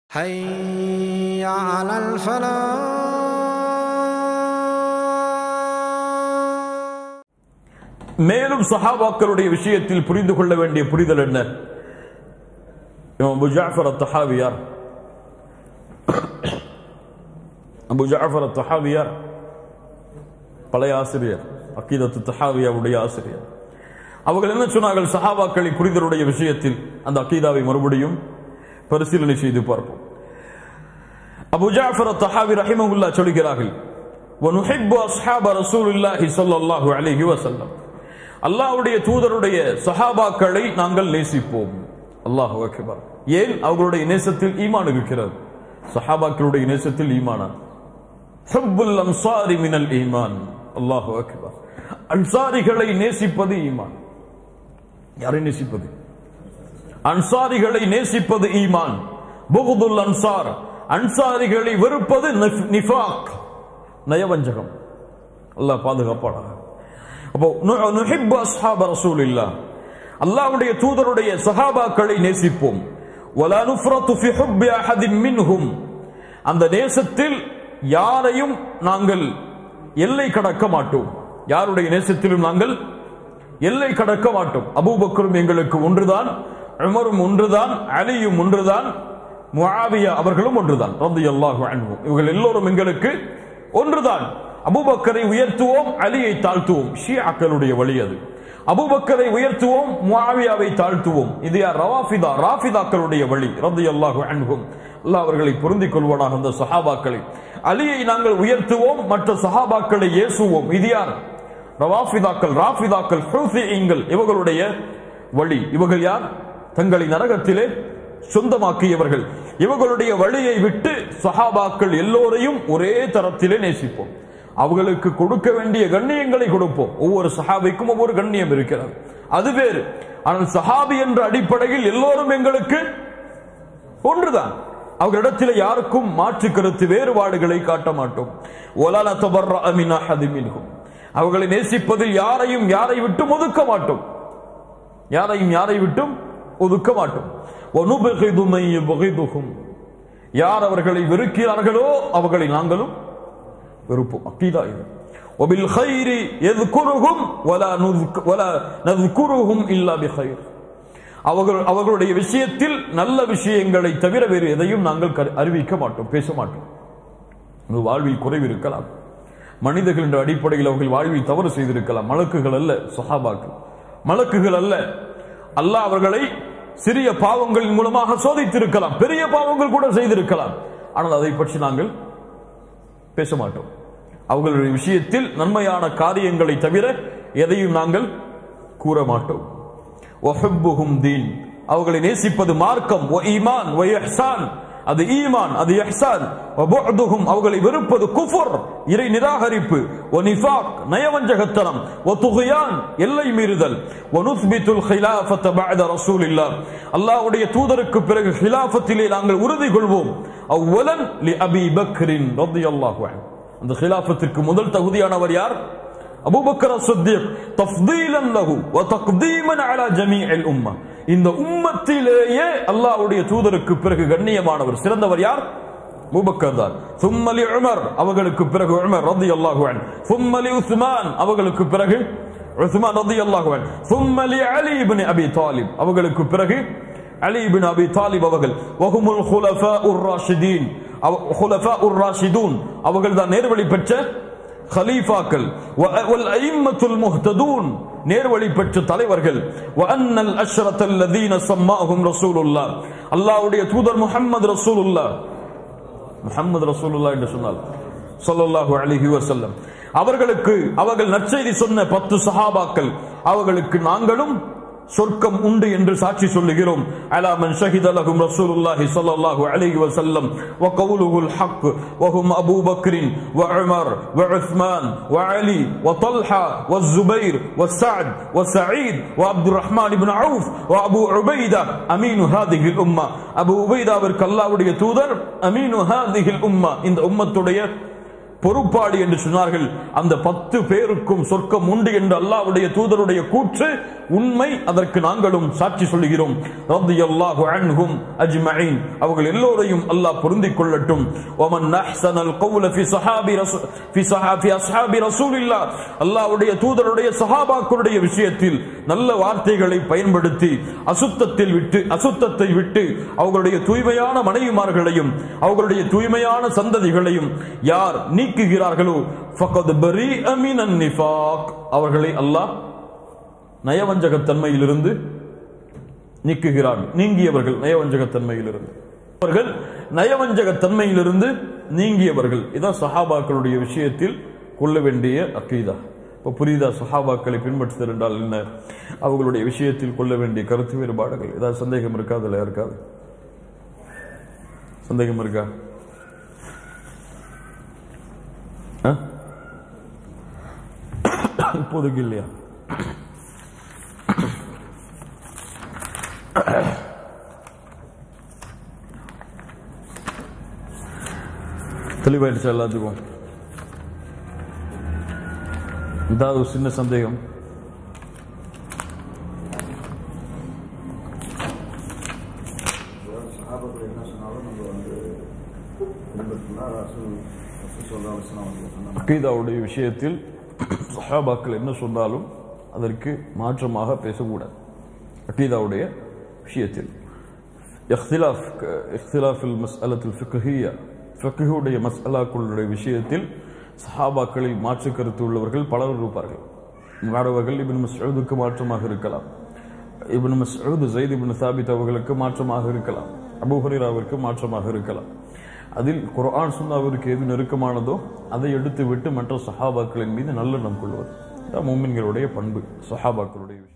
حي على الفلاح மேலும் சஹாபாக்களுடைய விஷயத்தில் புரிந்து கொள்ள வேண்டிய புரிதல் என்ன இமாம் அபு ஜாஃபர் அத்தஹாவியார் அபு ஜாஃபர் அத்தஹாவியார் பழைய ஆசிரியர் அக்கீதத்து தஹாவியாவுடைய ஆசிரியர் அவர்கள் என்ன சொன்னார்கள் சஹாபாக்களை புரிதலுடைய விஷயத்தில் அந்த அக்கீதாவை மறுபடியும் பரிசீலனை செய்து பார்ப்போம் அபு ஜாஃபர் அத்தஹாவி ரஹிமஹுல்லா சொல்கிறார்கள் وَنُحِبُّ أَصْحَابَ رَسُولِ اللَّهِ صَلَّى اللَّهُ عَلَيْهِ وَسَلَّمَ அல்லாஹ்வுடைய தூதருடைய சஹாபாக்களை நாங்கள் நேசிப்போம் அல்லாஹ் அக்பர் ஏன் அவர்களுடைய நேசத்தில் ஈமான் இருக்கிறது சஹாபாக்களுடைய நேசத்தில் ஈமானா ஹுப்புல் அன்சாரி மினல் ஈமான் அல்லாஹ் அக்பர் அன்சாரிகளை நேசிப்பது ஈமான் யாரை நேசிப்பது அன்சாரிகளை நேசிப்பது ஈமான் புகுதுல் அன்சார் அன்சாரிகளை வெறுப்பது நிஃப்- நிஃபாக் நயவஞ்சகம் அல்லாஹ் பாதுகாப்பானாக அப்போ நு- நுஹிப்பு அஸ்ஹாப ரசூலில்லாஹ் அல்லாஹ்வுடைய தூதருடைய சஹாபாக்களை நேசிப்போம் வலா நுஃப்ரத்து ஃபி ஹுப்பி அஹதின் மின்ஹும் அந்த நேசத்தில் யாரையும் நாங்கள் எல்லை கடக்க மாட்டோம் யாருடைய நேசத்திலும் நாங்கள் எல்லை கடக்க மாட்டோம் அபூபக்கரும் எங்களுக்கு ஒன்றுதான் உமரும் ஒன்றுதான் அலியும் ஒன்றுதான் முஆவியா அவர்களும் ஒன்றுதான் ரலியல்லாஹு அன்ஹு இவர்கள் எல்லோரும் எங்களுக்கு ஒன்றுதான் அபூபக்கரை உயர்த்துவோம் அலியை தாழ்த்துவோம் ஷியாக்களுடைய வழி அது அபூபக்கரை உயர்த்துவோம் முஆவியாவை தாழ்த்துவோம் இது யார் ரவாஃபிதா ராஃபிதாக்களுடைய வழி ரலியல்லாஹு அன்ஹும் அல்லாஹ் அவர்களை பொருந்திக் கொள்வானாக அந்த சஹாபாக்களை அலியை நாங்கள் உயர்த்துவோம் மற்ற சஹாபாக்களை ஏசுவோம் இது யார் ரவாஃபிதாக்கள் ராஃபிதாக்கள் ஹூசியங்கள் இவர்களுடைய வழி இவர்கள் யார் தங்களை நரகத்திலே சொந்தமாக்கியவர்கள் இவர்களுடைய வழியை விட்டு சஹாபாக்கள் எல்லோரையும் ஒரே தரத்திலே நேசிப்போம் அவர்களுக்கு கொடுக்க வேண்டிய கண்ணியங்களை கொடுப்போம் ஒவ்வொரு சஹாபிக்கும் ஒவ்வொரு கண்ணியம் இருக்கிறது அது வேறு ஆனால் சஹாபி என்ற அடிப்படையில் எல்லோரும் எங்களுக்கு ஒன்றுதான் அவர்களிடத்தில் யாருக்கும் மாற்று கருத்து வேறுபாடுகளை காட்ட மாட்டோம் ஒலால தபர்ர அமினா ஹதிமின்ஹும் அவர்களை நேசிப்பதில் யாரையும் யாரை விட்டும் ஒதுக்க மாட்டோம் யாரையும் யாரை விட்டும் ஒதுக்க மாட்டோம் ஒனுபகிது மை யுபகிதுஹும். யார் அவர்களை வெறுக்கிறார்களோ அவர்களை நாங்களும் வெறுப்போம் அக்கீதா இது ஒபில் ஹைரி எதுக்குருகும் வலா நுذك வலா நذكرهم இல்லா பிஹைர் அவர்கள் அவர்களுடைய விஷயத்தில் நல்ல விஷயங்களை தவிர வேறு எதையும் நாங்கள் கரு- அறிவிக்க மாட்டோம் பேச மாட்டோம் உங்கள் வாழ்வில் குறைவு இருக்கலாம் மனிதர்கள் என்ற அடிப்படையில் அவர்கள் வாழ்வில் தவறு செய்திருக்கலாம் மலக்குகள் அல்ல சஹாபாக்கள் மலக்குகள் அல்ல அல்லாஹ் அவர்களை சிறிய பாவங்களின் மூலமாக சோதித்திருக்கலாம் பெரிய பாவங்கள் கூட செய்திருக்கலாம் ஆனால் அதை பற்றி நாங்கள் பேச மாட்டோம் அவர்களுடைய விஷயத்தில் நன்மையான காரியங்களை தவிர எதையும் நாங்கள் கூற மாட்டோம் وَحُبُّهُمْ தீன் அவர்களை நேசிப்பது மார்க்கம் வ ஈமான் வ இஹ்சான் அது ஈமான் அது இஹ்சான் வ புஅதுஹும் அவர்களை வெறுப்பது குஃபர் இறை நிராகரிப்பு வ நிஃபாக் நயவஞ்சகத்தனம் வ துக்யான் எல்லை மீறுதல் வ நுஸ்பித்துல் خிலாஃபத பஅத ரசூலில்லாஹ் அல்லாஹ்வுடைய தூதருக்கு பிறகு خிலாஃபத்திலே நாங்கள் உறுதி கொள்வோம் அவ்வலன் லி அபி பக்ரின் ரலியல்லாஹு அன்ஹு அந்த خிலாஃபத்திற்கு முதல் தகுதியானவர் யார் அபூபக்கர் அஸ்ஸித்தீக் தஃதீலன் லஹு வ தக்தீமன் அலா ஜமீஇல் உம்ம இந்த உம்மத்திலேயே அல்லாஹ்வுடைய தூதருக்கு பிறகு கண்ணியமானவர் சிறந்தவர் யார் அபூபக்கர் தான் ثم لعمر அவர்களுக்கு பிறகு உமர் ரலியல்லாஹு அன்ஹு ثم لعثمان அவர்களுக்கு பிறகு உஸ்மான் ரலியல்லாஹு அன்ஹு ثم لعلي بن ابي طالب அவர்களுக்கு பிறகு அலி இப்னு அபி தாலிப் அவர்கள் வஹுமுல் குலஃபாஉர் ராஷிதீன் குலஃபாஉர் ராஷிதூன் அவர்கள் தான் நேர்வழி பெற்ற خليفاக்கள் والأئمة المهتدون நேர்வழி பெற்ற தலைவர்கள் وأن الأشرة الذين سماهم رسول الله அல்லாஹ்வுடைய தூதர் முஹம்மது ரசூலுல்லாஹ் முஹம்மது ரசூலுல்லாஹ் என்று சொன்னால் ஸல்லல்லாஹு அலைஹி வஸல்லம் அவர்களுக்கு அவர்கள் நற்செய்தி சொன்ன பத்து சஹாபாக்கள் அவர்களுக்கு நாங்களும் சொர்க்கம் உண்டு என்று சாட்சி சொல்லுகிறோம் அலா மன் ஷஹித லஹும் ரசூலுல்லாஹி ஸல்லல்லாஹு அலைஹி வஸல்லம் வ கவுலுஹுல் ஹக் வ ஹும் அபூ பக்ரின் வ உமர் வ உஸ்மான் வ அலி வ طلحة والزبير والسعد والسعيد وعبد الرحمن بن عوف وابو عبيدة امين هذه الامة ابو عبيدة அவருக்கு அல்லாஹ்வுடைய தூதர் அமீனு هذه الامة இந்த உம்மத்துடைய பொறுப்பாளி என்று சொன்னார்கள் அந்த பத்து பேருக்கும் சொர்க்கம் உண்டு என்று அல்லாஹ்வுடைய தூதருடைய கூற்று உண்மை அதற்கு நாங்களும் சாட்சி சொல்கிறோம் ரலியல்லாஹு அன்ஹும் அஜ்மஈன் அவர்கள் எல்லோரையும் அல்லாஹ் பொருந்திக் கொள்ளட்டும் வமன் அஹ்ஸனல் கௌல ஃபி ஸஹாபி ரசூ ஃபி ஸஹாபி அஸ்ஹாபி ரசூலில்லாஹ் அல்லாஹ்வுடைய தூதருடைய சஹாபாக்களுடைய விஷயத்தில் நல்ல வார்த்தைகளை பயன்படுத்தி அசுத்தத்தில் விட்டு அசுத்தத்தை விட்டு அவர்களுடைய தூய்மையான மனைவிமார்களையும் அவர்களுடைய தூய்மையான சந்ததிகளையும் யார் நீக்குகிறார்களோ ஃபகத் பரீஅ மினன் நிஃபாக் அவர்களை அல்லாஹ் நயவஞ்சகத்தன்மையிலிருந்து நீக்குகிறார் நீங்கியவர்கள் நயவஞ்சகத்தன்மையிலிருந்து அவர்கள் நயவஞ்சகத்தன்மையிலிருந்து நீங்கியவர்கள் இதான் சஹாபாக்களுடைய விஷயத்தில் கொள்ள வேண்டிய அக்கீதா இப்போ புரியுதா சஹாபாக்களை பின்பற்றுதல் என்றால் என்ன அவர்களுடைய விஷயத்தில் கொள்ள வேண்டிய கருத்து வேறுபாடுகள் ஏதாவது சந்தேகம் இருக்கா அதில் இருக்காது சந்தேகம் இருக்கா ஆ? இப்போதைக்கு இல்லையா தெளிவாயிடுச்சா எல்லாத்துக்கும் ஏதாவது ஒரு சின்ன சந்தேகம் சகாபத்தில் என்ன சொன்னாலும் நம்ம வந்து பின்பற்றினா ரசூல் ரசூல் சொல்ற அவசியம் வந்து சொன்னாங்க அக்கீதாவுடைய விஷயத்தில் சஹாபாக்கள் என்ன சொன்னாலும் அதற்கு மாற்றமாக பேசக்கூடாது அக்கீதாவுடைய விஷயத்தில் இഖ്തിലാഫ് இഖ்திலாஃபில் மஸ்அலத்தில் ஃபிக்ஹியா ஃபிக்ஹுடைய மஸ்அலாக்களுடைய விஷயத்தில் சஹாபாக்களில் மாற்று கருத்து உள்ளவர்கள் பலர் இருப்பார்கள் மாணவர்கள் இப்னு மஸ்ஊதுக்கு மாற்றமாக இருக்கலாம் இப்னு மஸ்ஊத் ஜெயித் இப்னு சாபித் அவர்களுக்கு மாற்றமாக இருக்கலாம் அபூ ஹுரைராவிற்கு மாற்றமாக இருக்கலாம் அதில் குர்ஆன் சுன்னாவிற்கு எது நெருக்கமானதோ அதை எடுத்து விட்டு மற்ற சஹாபாக்களின் மீது நல்லெண்ணம் கொள்வது இதான் மூமின்களுடைய பண்பு சஹாபாக்களுடைய விஷயம்